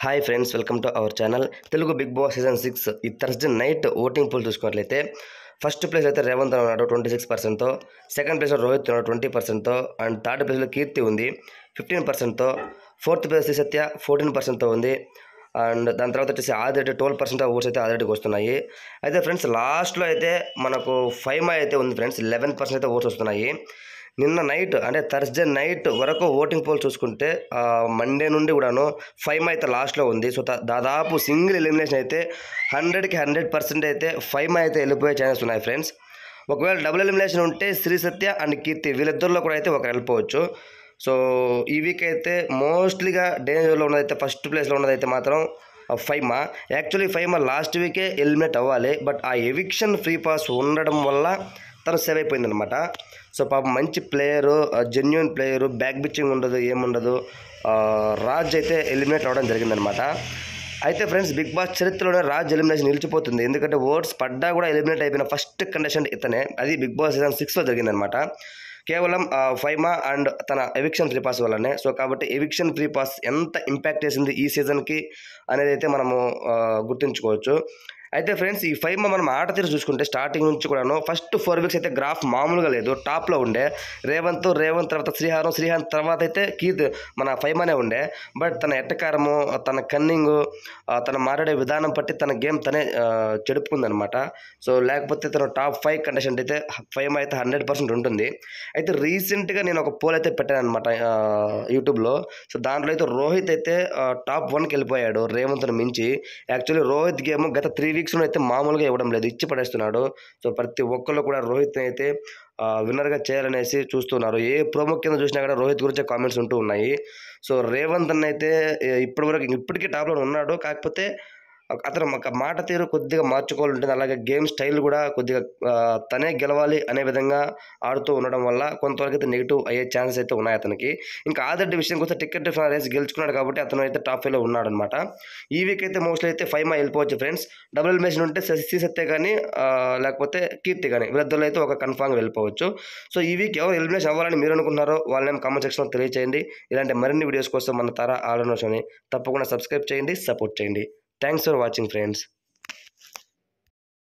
hi friends welcome to our channel Telugu big boss season six ఈ Thursday night voting poll చూసుకున్నట్లయితే first place అయితే రేవంత్ ఉన్నాడు twenty six పర్సెంట్తో second ప్లేస్లో రోహిత్ ఉన్నాడు twenty పర్సెంట్తో and third ప్లేస్లో కీర్తి ఉంది ఫిఫ్టీన్ పర్సెంట్తో ఫోర్త్ ప్లేస్ సత్య ఫోర్టీన్ పర్సెంట్తో ఉంది అండ్ దాని తర్వాత వచ్చేసి ఆల్రెడీ ట్వెల్వ్ పర్సెంట్ ఓట్స్ అయితే ఆల్రెడీ వస్తున్నాయి అయితే ఫ్రెండ్స్ లాస్ట్లో అయితే మనకు ఫైవ్ అయితే ఉంది ఫ్రెండ్స్ లెవెన్ పర్సెంట్ అయితే ఓట్స్ వస్తున్నాయి నిన్న నైట్ అంటే థర్స్డే నైట్ వరకు ఓటింగ్ పోల్ చూసుకుంటే మండే నుండి కూడాను ఫైవ్ అయితే లాస్ట్లో ఉంది సో దా- దాదాపు సింగిల్ ఎలిమినేషన్ అయితే హండ్రెడ్కి హండ్రెడ్ పర్సెంట్ అయితే ఫైవ్ అయితే వెళ్ళిపోయే ఛాన్సెస్ ఉన్నాయి ఫ్రెండ్స్ ఒకవేళ డబుల్ ఎలిమినేషన్ ఉంటే శ్రీ సత్య అండ్ కీర్తి వీళ్ళిద్దరిలో కూడా అయితే ఒకరు వెళ్ళిపోవచ్చు సో ఈ వీక్ అయితే మోస్ట్లీగా డేంజర్లో ఉన్నదైతే ఫస్ట్ ప్లేస్లో ఉన్నదైతే మాత్రం ఫైమా యాక్చువల్లీ ఫైమా లాస్ట్ వీకే ఎలిమినేట్ అవ్వాలి బట్ ఆ ఎవిక్షన్ ఫ్రీ పాస్ ఉండడం వల్ల తను సేవ్ అయిపోయింది అనమాట సో పాపం మంచి player genuine player back bitching ఉండదు ఏముండదు ఆ, రాజ్ అయితే ఎలిమినేట్ అవ్వడం జరిగిందనమాట అయితే ఫ్రెండ్స్ బిగ్ బాస్ చరిత్రలోనే రాజ్ ఎలిమినేషన్ నిలిచిపోతుంది ఎందుకంటే ఓట్స్ పడ్డా కూడా ఎలిమినేట్ అయిపోయిన ఫస్ట్ కండిషన్ ఇతనే అది బిగ్ బాస్ సీజన్ సిక్స్లో జరిగిందనమాట కేవలం ఆ, ఫైమా అండ్ తన ఎవిక్షన్ ఫ్రీ పాస్ వల్లనే సో కాబట్టి ఎవిక్షన్ ఫ్రీ పాస్ ఎంత ఇంపాక్ట్ చేసింది ఈ సీజన్కి అనేది అయితే మనము ఆ, గుర్తుంచుకోవచ్చు అయితే ఫ్రెండ్స్ ఈ ఫైవ్ మనం ఆట తీరు చూసుకుంటే స్టార్టింగ్ నుంచి కూడాను ఫస్ట్ ఫోర్ వీక్స్ అయితే గ్రాఫ్ మామూలుగా లేదు టాప్లో ఉండే రేవంత్ రేవంత్ తర్వాత శ్రీహారం శ్రీహాన్ తర్వాత అయితే కీర్త్ మన ఫైమానే ఉండే బట్ తన ఎట్టకారము తన కన్నింగ్ తన మాట్లాడే విధానం బట్టి తన గేమ్ తనే చెడుపుకుందనమాట సో లేకపోతే తన టాప్ ఫైవ్ కండిషన్ అయితే ఫైవ్ అయితే హండ్రెడ్ పర్సెంట్ ఉంటుంది అయితే రీసెంట్గా నేను ఒక పోల్ అయితే పెట్టాను అనమాట యూట్యూబ్లో సో దాంట్లో అయితే రోహిత్ అయితే టాప్ వన్కి వెళ్ళిపోయాడు రేవంత్ని మించి యాక్చువల్లీ రోహిత్ గేమ్ గత త్రీ వీక్స్లో అయితే మామూలుగా ఇవ్వడం లేదు ఇచ్చి పడేస్తున్నాడు సో ప్రతి ఒక్కళ్ళు కూడా రోహిత్ అయితే విన్నర్గా చేయాలనేసి చూస్తున్నారు ఏ ప్రోమో కింద చూసినా కూడా రోహిత్ గురించే కామెంట్స్ ఉంటూ ఉన్నాయి సో రేవంత్ అన్న అయితే ఇప్పటివరకు ఇప్పటికీ టాప్లో ఉన్నాడు కాకపోతే అతను ఒక మాట తీరు కొద్దిగా మార్చుకోవాలి ఉంటుంది అలాగే గేమ్ స్టైల్ కూడా కొద్దిగా ఆ, తనే గెలవాలి అనే విధంగా ఆడుతూ ఉండడం వల్ల కొంతవరకు అయితే నెగిటివ్ అయ్యే ఛాన్సెస్ అయితే ఉన్నాయి అతనికి ఇంకా ఆదర్డి విషయం కోసం టికెట్ రేస్ గెలుచుకున్నాడు కాబట్టి అతను అయితే టాప్ ఫైవ్లో ఉన్నాడు అనమాట ఈ వీక్ అయితే మోస్ట్లీ అయితే ఫైవ్ మా వెళ్ళిపోవచ్చు ఫ్రెండ్స్ డబుల్ ఎలిమినేషన్ ఉంటే సి సత్య కానీ ఆ, లేకపోతే కీర్తి కానీ వీళ్ళిద్దరిలో అయితే ఒక కన్ఫామ్గా వెళ్ళిపోవచ్చు సో ఈ వీక్ ఎవరు ఎలిమినేషన్ అవ్వాలని మీరు అనుకుంటున్నారో వాళ్ళని కామెంట్ సెక్షన్లో తెలియచేయండి ఇలాంటి మరిన్ని వీడియోస్ కోసం మన తర ఆలోచన తప్పకుండా సబ్స్క్రైబ్ చేయండి సపోర్ట్ చేయండి థ్యాంక్స్ ఫర్ వాచింగ్ ఫ్రెండ్స్